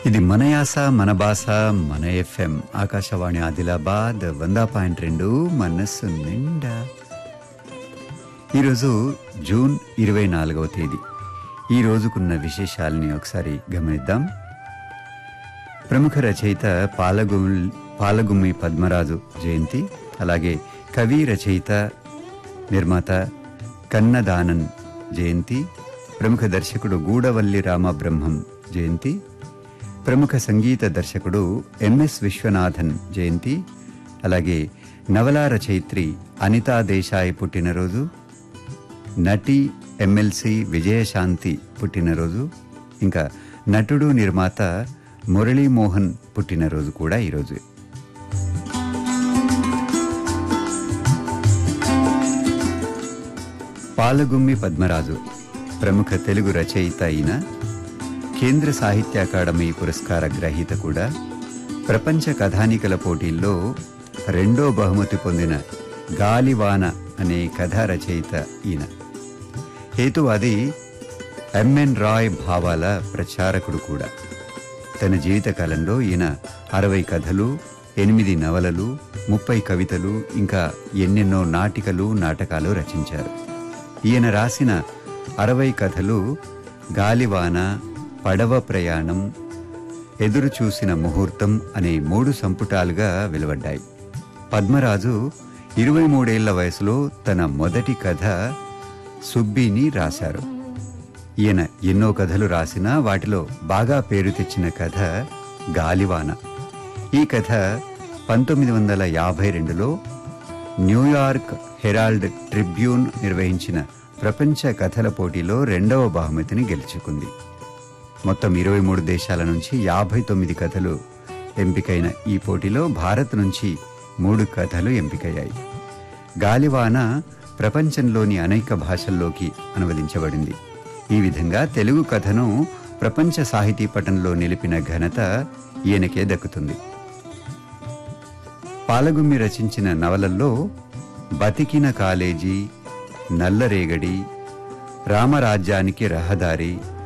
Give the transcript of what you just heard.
ఇది మన యాస మన భాష మన ఎఫ్ఎం ఆకాశవాణి ఆదిలాబాద్ వంద పాయింట్ రెండు మనస్సు నిండా ఈరోజు జూన్ ఇరవై నాలుగవ తేదీ ఈ రోజుకున్న విశేషాలని ఒకసారి గమనిద్దాం ప్రముఖ రచయిత పాలగు పాలగుమ్మి పద్మరాజు జయంతి అలాగే కవి రచయిత నిర్మాత కన్నదానన్ జయంతి ప్రముఖ దర్శకుడు గూడవల్లి రామబ్రహ్మం జయంతి ప్రముఖ సంగీత దర్శకుడు ఎంఎస్ విశ్వనాథన్ జయంతి అలాగే నవలా రచయిత్రి అనితా దేశాయ్ పుట్టినరోజు నటి ఎమ్మెల్సీ విజయశాంతి పుట్టినరోజు ఇంకా నటుడు నిర్మాత మురళీమోహన్ పుట్టినరోజు కూడా ఈరోజు పాలగుమ్మి పద్మరాజు ప్రముఖ తెలుగు రచయిత అయిన కేంద్ర సాహిత్య అకాడమీ పురస్కార గ్రహీత కూడా ప్రపంచ కథానికల పోటీల్లో రెండో బహుమతి పొందిన గాలివాన అనే కథా రచయిత ఈయన హేతువాది ఎంఎన్ రాయ్ భావాల ప్రచారకుడు కూడా తన జీవితకాలంలో ఈయన అరవై కథలు ఎనిమిది నవలలు ముప్పై కవితలు ఇంకా ఎన్నెన్నో నాటికలు నాటకాలు రచించారు ఈయన రాసిన అరవై కథలు గాలివాన పడవ ప్రయాణం ఎదురు చూసిన ముహూర్తం అనే మూడు సంపుటాలుగా వెలువడ్డాయి పద్మరాజు ఇరవై మూడేళ్ల వయసులో తన మొదటి కథ సుబ్బిని రాశారు ఈయన ఎన్నో కథలు రాసినా వాటిలో బాగా పేరు తెచ్చిన కథ గాలివాన ఈ కథ పంతొమ్మిది వందల యాభై రెండులో న్యూయార్క్ హెరాల్డ్ ట్రిబ్యూన్ నిర్వహించిన ప్రపంచ కథల పోటీలో రెండవ బహుమతిని గెలుచుకుంది మొత్తం ఇరవై మూడు దేశాల నుంచి యాభై తొమ్మిది కథలు ఎంపికైన ఈ పోటీలో భారత్ నుంచి మూడు కథలు ఎంపికయ్యాయి గాలివాన ప్రపంచంలోని అనేక భాషల్లోకి అనువదించబడింది ఈ విధంగా తెలుగు కథను ప్రపంచ సాహితీ పటంలో నిలిపిన ఘనత ఈయనకే దక్కుతుంది పాలగుమ్మి రచించిన నవలల్లో బతికిన కాలేజీ నల్లరేగడి రామరాజ్యానికి రహదారి